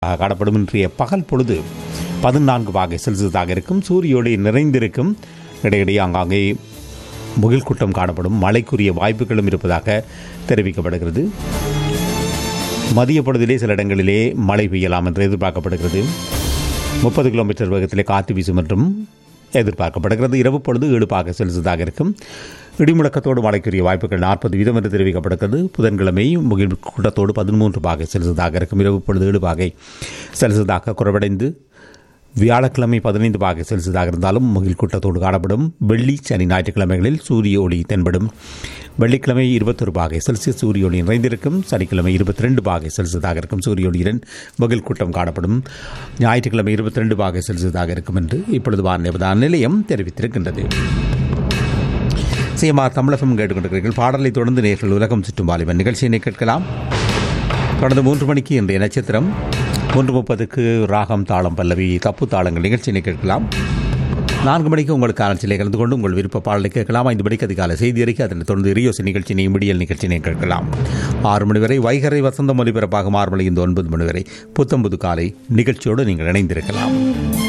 காணப்படும் இன்றைய பகல் பொழுது பதினான்கு பாகை செல்சியஸாக இருக்கும் சூரிய ஒளி நிறைந்திருக்கும் இடையிடையே ஆங்காங்கே முகில் கூட்டம் காணப்படும் மழைக்குரிய வாய்ப்புகளும் இருப்பதாக தெரிவிக்கப்படுகிறது மதிய பொழுதிலே சில இடங்களிலே மழை பெய்யலாம் என்று எதிர்பார்க்கப்படுகிறது முப்பது கிலோமீட்டர் வேகத்திலே காற்று வீசும் என்றும் எதிர்பார்க்கப்படுகிறது இரவு பொழுது ஏழு பாக செல்சியஸாக இருக்கும் இடிமுழக்கத்தோடு மழைக்குரிய வாய்ப்புகள் நாற்பது வீதம் என்று தெரிவிக்கப்படுகிறது புதன்கிழமை முகில் கூட்டத்தோடு பதிமூன்று பாகை செல்சியஸாக இருக்கும் இரவு பொழுது ஏழு பாகை செல்சியஸாக குறைவடைந்து வியாழக்கிழமை பதினைந்து பாகை செல்சியஸாக இருந்தாலும் முகில் கூட்டத்தோடு காணப்படும் வெள்ளி சனி ஞாயிற்றுக்கிழமைகளில் சூரிய ஒளி தென்படும் வெள்ளிக்கிழமை இருபத்தொரு பாகை செல்சியஸ் சூரிய ஒளி நிறைந்திருக்கும் சனிக்கிழமை இருபத்தி ரெண்டு பாகை செல்சியஸாக இருக்கும் சூரிய ஒளியுடன் முகில் கூட்டம் காணப்படும் ஞாயிற்றுக்கிழமை இருபத்தி ரெண்டு பாகை செல்சியஸாக இருக்கும் என்று இப்பொழுது வானிலை நிலையம் தெரிவித்திருக்கின்றது சிஎம்ஆர் தமிழகம் கேட்டுக்கொண்டிருக்கிறீர்கள் பாடலை தொடர்ந்து நேர்கள் உலகம் சுற்றும் வாலிபன் நிகழ்ச்சியினை கேட்கலாம் தொடர்ந்து மூன்று மணிக்கு இன்றைய நட்சத்திரம் மூன்று முப்பதுக்கு ராகம் தாளம் பல்லவி தப்பு தாளங்கள் நிகழ்ச்சியினை கேட்கலாம் நான்கு மணிக்கு உங்களுக்கு ஆலோசனை கலந்து கொண்டு உங்கள் விருப்ப பாடலை கேட்கலாம் ஐந்து மணிக்கு அதிகாலை செய்தி அறிக்கை அதனைத் தொடர்ந்து ரியோசி நிகழ்ச்சியினை விடியல் நிகழ்ச்சியினை கேட்கலாம் ஆறு மணி வரை வைகரை வசந்தம் ஒலிபரப்பாகும் ஆறு மணி இந்த ஒன்பது மணி வரை புத்தம்புது காலை நிகழ்ச்சியோடு நீங்கள் இணைந்திருக்கலாம்